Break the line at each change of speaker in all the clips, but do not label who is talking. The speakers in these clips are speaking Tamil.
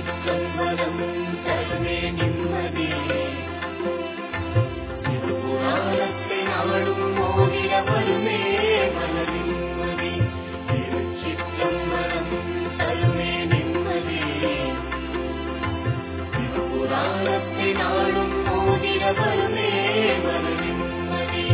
திருச்சிற்றம்பலம் தருவே நிம்மதி திருப்புராணத்தை நாளும் மோதிர வருமே மன நிம்மதி திருச்சிற்றம்பலம் தருவே நிம்மதி திருப்புராணத்தை நாளும் மோதிர வருமே மன நிம்மதி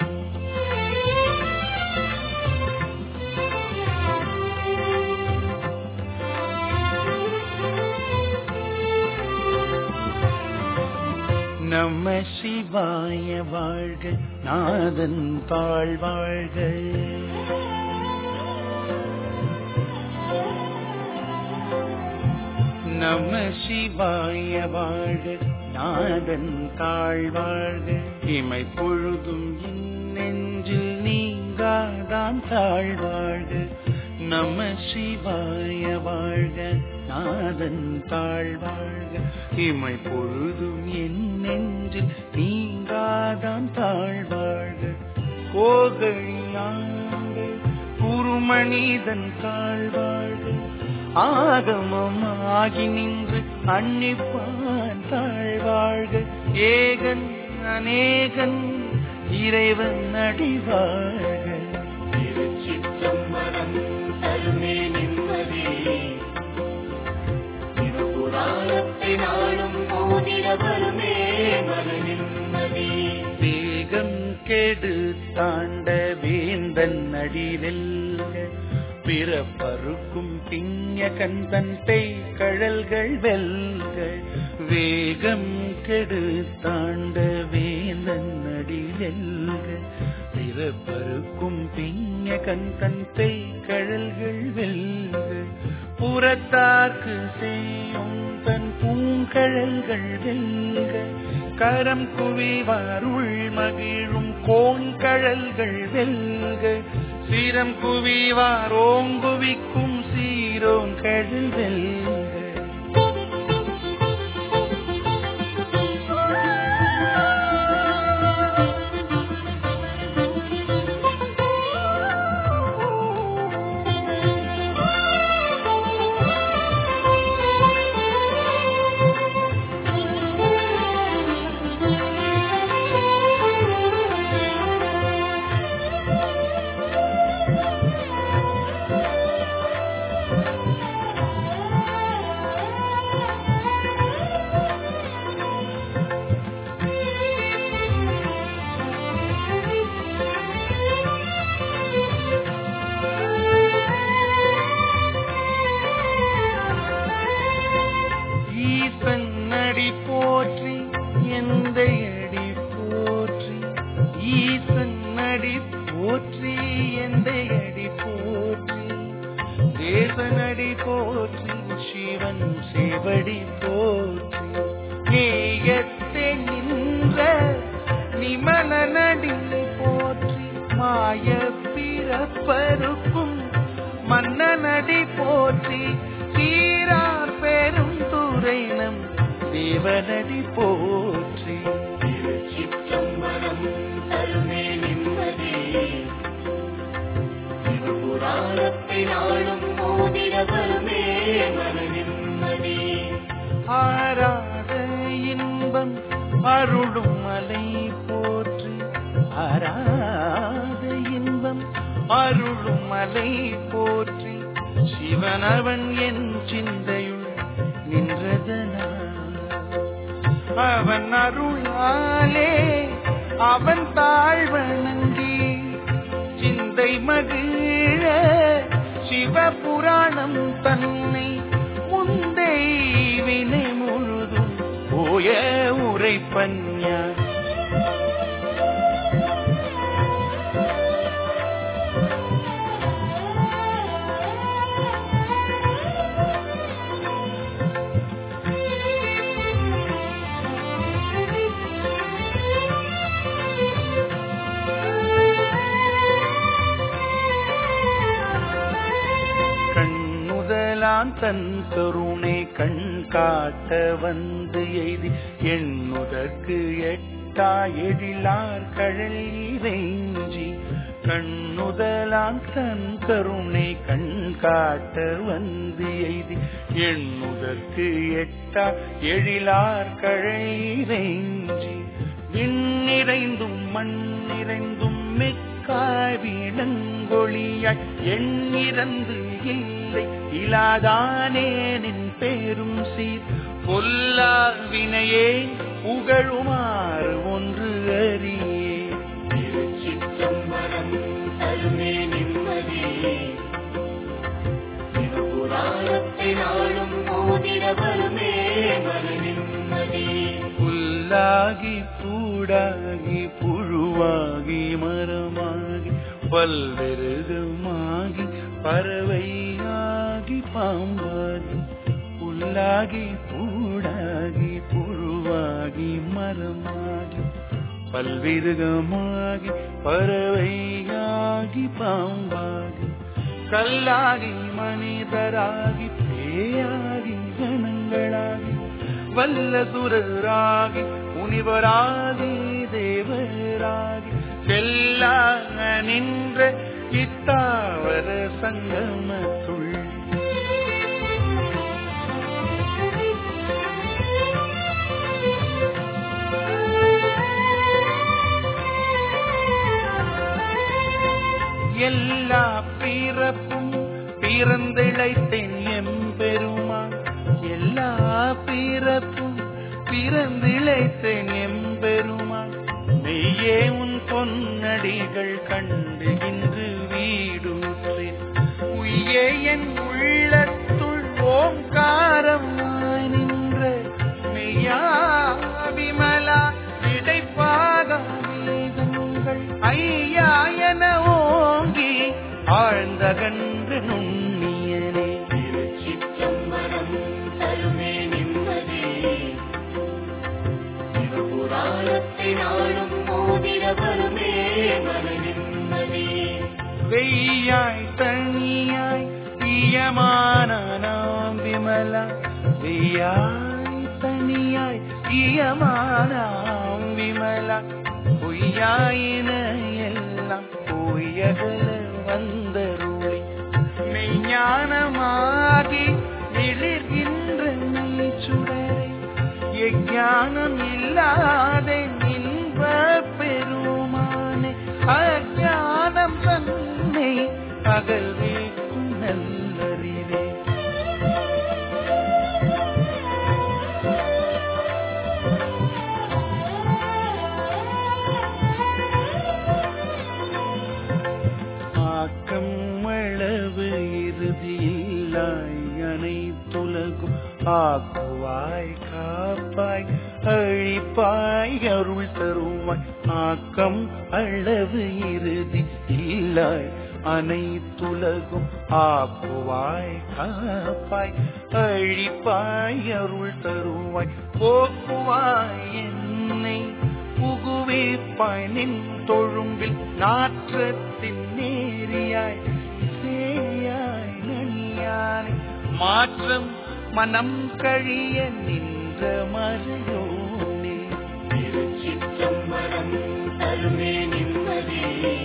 நம சிவாய வாழ்க நாதன் தாழ் வாழ்க நம சிவாய வாழ்க நாதன் தாழ் வாழ்க இமை பொழுதும் என் நெஞ்சில் நீங்காதான் தாழ் வாழ்க நம சிவாய வாழ்க நாதன் தாழ் வாழ்க இமை பொழுதும் என் நெஞ்சில் நீங்காதான் தாழ் வாழ்க கோகழியாண்டு குருமனிதன் தாழ் வாழ்க ஆகமம் ஆகி நின்று அன்னிப்பான் தாழ்வாழ்க ஏகன் அநேகன் இறைவன் அடிவாழ்க
திருச்சிற்றம்பலம் தருமே நிம்மதி திருப்புராணத்தை நாளும் மோதிர வருமே மன நிம்மதி
வேகம் கெடு தாண்ட வேந்தன் அடிவெல்க பிறப்பருக்கும் பிஞ கந்தன் கழல்கள் வெல்க வேகம் கெடு தாண்ட வேந்தன் அடிவெல்க பிறப்பருக்கும் பிஞ கந்தன் கழல்கள் வெல்க புறத்தார்க்கு செய்யும் தன் பூங்கழல்கள் வெல்க கரம் குவிவாருள் மகிழும் கோண்கழல்கள் வெல்க சீரம் குவிவார் ஓங்குவிக்கும் சீரோங்கழல் வெல்க ஈசன் அடி போற்றி எந்த அடி போற்றி ஈசன் அடி போற்றி எந்த அடி போற்றி தேசனடி போற்றி சிவன் சேவடி போற்றி நேயத்தே நின்ற நிமலனடி போற்றி மாய பிறப்பருக்கும் மன்னனடி போற்றி சீரார் பெரும் துறைனம் தேவனடி போற்றி
திருச்சிற்றம்பலம் தருமே நிம்மதி திருப்புராணத்தை நாளும் மோதிர வருமே மன நிம்மதி
ஆராத இன்பம் அருளும் மலை போற்றி ஆராத இன்பம் அருளும் மலை போற்றி சிவனவன் என் சிந்தையுள் நின்றதனால் அவன் அருளாலே அவன் தாழ்வணங்கி சிந்தை மகிழ சிவபுராணம் தன்னை முந்தை வினை முழுதும் போய உரைப்பன்யா கண்ணுதலான் தன் கருணை கண் காட்ட வந்து எய்தி எண்ணுதற்கு எட்டா எழிலார் கழல் இறைஞ்சி கண்ணுதலான் தன் கருணை கண் காட்ட வந்து எய்தி எண்ணுதற்கு எண்ணுதற்கு எட்டா எழிலார் கழைநெஞ்சி விண்ணிறைந்தும் மண்ணிறைந்தும் மிக்காய் விளங்கொழியாய் எண்ணிறந்து இல்லை இலாதானே நின் பேரும் சீர் பொல்லா வினையே புகழுமாறு ஒன்று அறியே
திருச்சிற்றம்பலம் தருமே நிம்மதி புராணத்தினாலும் மோதிர வருமே மன நிம்மதி
புல்லாகி பூடாகி புழுவாகி மரமாகி பல்வெருகமாகி பறவையாகி பாம்பாகி புல்லாகி பூடாகி புழுவாகி மரமாகி பல்விருகமாகி பறவையாகி பாம்பாகி கல்லாகி மனிதராகி பேயாகி கணங்களாகி வல்லசுரராகி முனிவராகி தேவராகி செல்லாக நின்ற இத்தாவர சங்கமத்துள் எல்லா பிறப்பும் பிறந்திழைத்தேன் எம்பெருமான் எல்லா பிறப்பும் பிறந்திழைத்தேன் எம்பெருமான் மெய்யே உன் பொன்னடிகள் கண்டு இன்று வீடுற்றேன் உய்யே என் உள்ளத்துள் ஓங்காரமாய் நின்ற மெய்யா விமலா இடைப்பாக வேதங்கள் ஐயா என ஓங்கி ஆழ்ந்தகன்று நுண்ணியனே
திருச்சிற்றம்பலம் தருமே நிம்மதி புராணத்தினாலும் மோதிர வருமே மன நிம்மதி
வெய்யாய் தனியாய் ஈயமான நாம் விமலா வெய்யாய் தனியாய் ஈயமான நாம் விமலா பொய்யாயின எல்லாம் பொய்யகல வந்தருளி மெய்ஞானமாகி விளிர்கின்ற மெய்ச்சுடரை எஞ்ஞானம் இல்லாத இன்ப பெருமானே அஞ்ஞானம் தன்னை அகல்வேக்கும் நல்லறிவே ஆக்கம் அளவு இறுதியில்லாய் அனைத்துலகும் ஆக்குவாய் காப்பாய் அழிப்பாய் அருள் தருவாய் ஆக்கம் அளவு இறுதி இல்லாய் அனைத்துலகும் ஆக்குவாய் காப்பாய் அழிப்பாய் அருள் தருவாய் போக்குவாய் என்னை புகுவிப்பாய் நின் தொழும்பில் நாற்றத்தின் நேரியாய் சேயாய் நனியானை மாற்றம் மனம் கழிய நின்ற மறையோனே
திருச்சிற்றம்பலம் தருமே நிம்மதி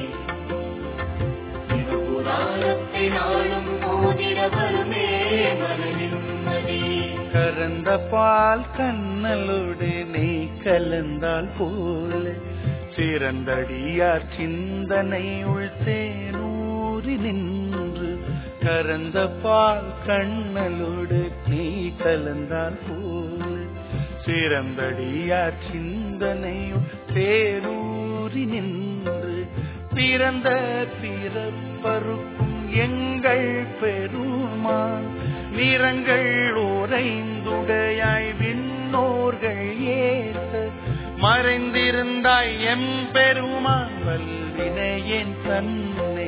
புராணத்தினாலும் மோதிர வருமே மன நிம்மதி
கறந்த பால் கண்ணலோடு நீ கலந்தால் போல சிறந்தடியார் சிந்தனை உள்தேனூறி நின்று கறந்த பால் கண்ணலோடு நீ கலந்தால் போல சிறந்தடியார் சிந்தனை தேரூறி நின்று பிறந்த பிறப்பருக்கும் எங்கள் பெருமான் நிறங்கள் உறைந்துடையாய் விண்ணோர்கள் ஏத்த மறைந்திருந்தாய் எம் பெருமான் வல்வினையேன் தன்னை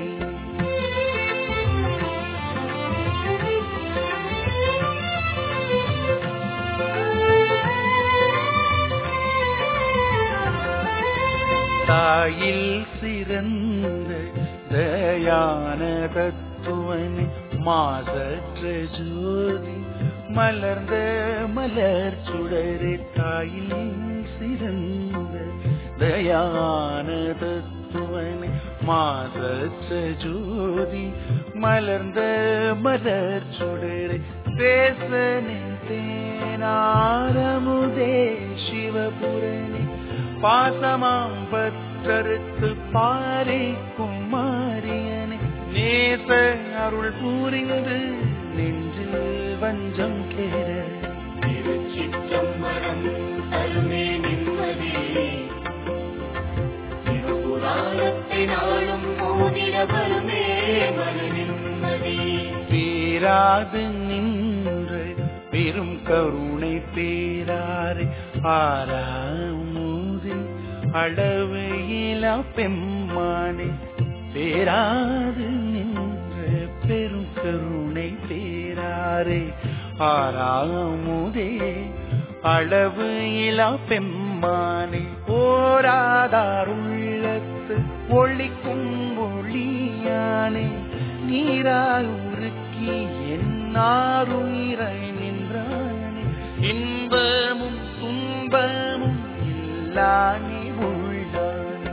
தாயில் சிறந்த தயான தத்துவனே மாசற்ற ஜோதி மலர்ந்த மலர் சுடரே தாயில் சிறந்த தயான தத்துவனே மாசற்ற ஜோதி மலர்ந்த மலர் சுடரே தேசனின் தேனாரமுதே சிவபுரணி பாசமாம் பற்றறுத்து பாரிக்கும் மாரியனே நேச அருள் புரிந்து நெஞ்சில் வஞ்சம் கேட
திருச்சிற்றம்பலம் தருமே நிம்மதி சிவபுராணத்தினாலும் மோதிட வருமே மன நிம்மதி
பேராது நின்று பெரும் கருணை பேராறு ஆறாமுதி அளவு இலா பெம்மானே பேராது நின்று பெரும் கருணை பேராறு ஆறாமுதே அளவு இலா பெம்மானே ஓராதாருள்ளத்து ஒளிக்கும் ஒளியானே நீராய் உருக்கி என்னாருயிரை நின்றானே இன்பமும் துன்பமும் இல்லா நீ உள்ளானே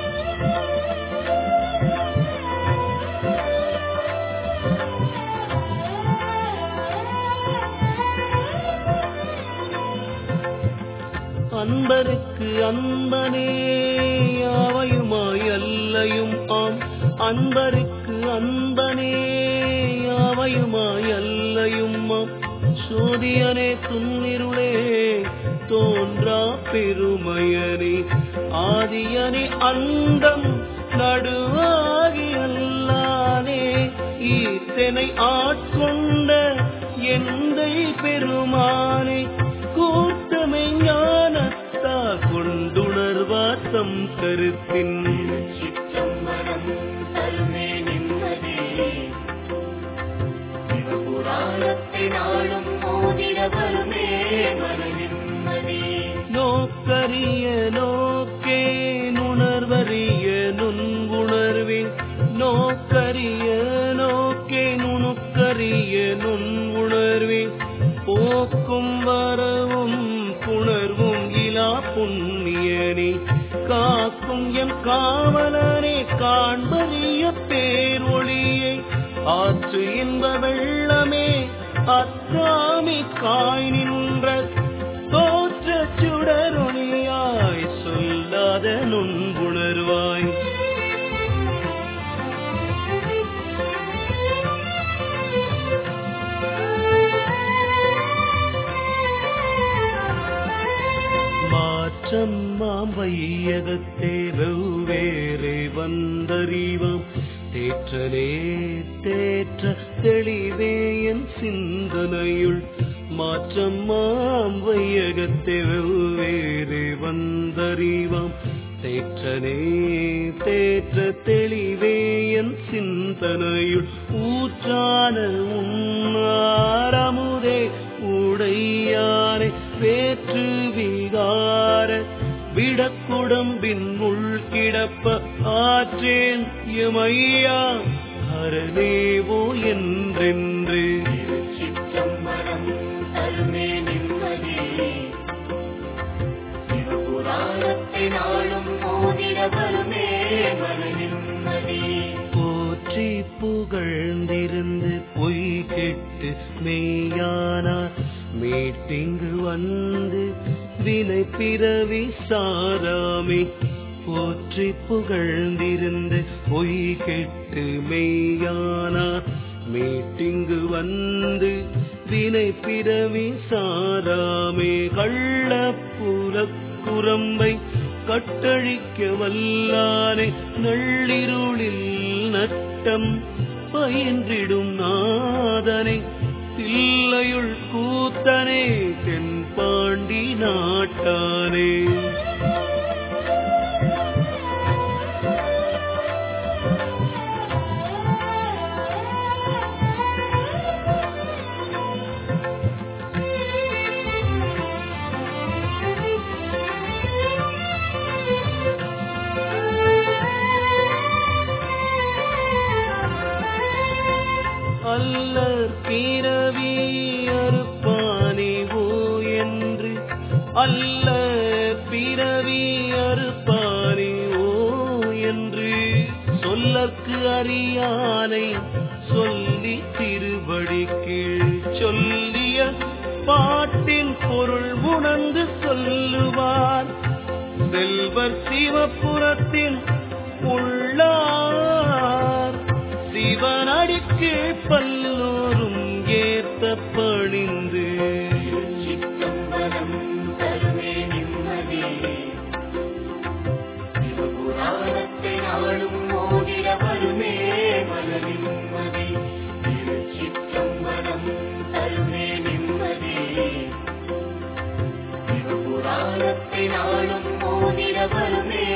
அன்பருக்கு அன்பனே யாவையுமாய் அல்லையும் ஆம் அன்பருக்கு அன்பனே யாவையுமாய் அல்லையும் ஆம் சோதியனே துன்னிருளே தோன்றா பெருமையனே ஆதியனே அந்தம் நடுவாகி அல்லானே ஈத்தனை ஆட்கொண்ட எந்தை பெருமானே கூட்டமை ஞானத்தா கொண்டுணர்வாத்தம் கருத்தின்
சிற்றம்பலம் தருமே நிம்மதி சிவபுராணத்தினாலும் மோதிட வருமே மன நிம்மதி
நோக்கரிய நோக்கே நுணர்வறிய நுண்குணர்வின் நோக்கரிய நோக்கே நுணுக்கரிய நுண்குணர்வின் போக்கும் வரவும் புணர்வும் இலா புண்ணியனே காக்கும் எம் காவலனே காண்பறிய பேரொளியை ஆற்று இன்ப வெள்ளமே அத்தாமி காய் நின்ற தோற்ற சுடரொளியாய் சொல்லாத நுண்புணர்வாய் மாற்றம் மாம் வையகத்தே வெவ்வேறு வந்தறிவாம் தேற்றலே தேற்ற தெளிவே என் சிந்தனையுள் மாற்றம் மாம் வையகத்தே வெவ்வேறு வந்தறிவாம் தேற்றனே தேற்ற தெளிவே என் சிந்தனையுள் ஊற்றான உன்னாரமுதே உடையானே வேற்று விகார விடக்குடம்பின் உள் கிடப்ப ஆற்றேன் எமையா அரணேவோ என்றென்று
சிற்றம்பலம் தருமே நிம்மதி சிவபுராணத்தினாலும் மோதிட வருமே மன நிம்மதி
போற்றி புகழ்ந்திருந்து பொய் கெட்டு மெய்யானார் மீட்டிங்கு வந்து வினை பிறவி சாராமே போற்றி புகழ்ந்திருந்து பொய் கெட்டு மெய்யானார் மீட்டிங்கு வந்து வினை பிறவி சாராமே கள்ள புறக்குரம்பை கட்டழிக்க வல்லானே நள்ளிருளில் நட்டம் பயின்றிடும் நாதனை தில்லையுள் கூத்தனே தென்பாண்டி நாட்டானே அல்லற் பிறவி அறுப்பானே ஓ என்று அல்ல பிறவி அறுப்பானே ஓ என்று சொல்லற்கு அறியானை சொல்லி திருவடி கீழ் சொல்லிய பா உணர்ந்து சொல்லுவார் செல்வர் சிவபுரத்தில் உள்ளார் சிவனடிக்கு பல்லோரும் ஏத்த பணிந்து
சிற்றம்பலம் தருமே நிம்மதி சிவபுராணத்தை நாளும் மோதிர வருமே மன நிம்மதி திருச்சிற்றம்பலம் தருமே நிம்மதி சிவபுராணத்தை நாளும் மோதிர வருமே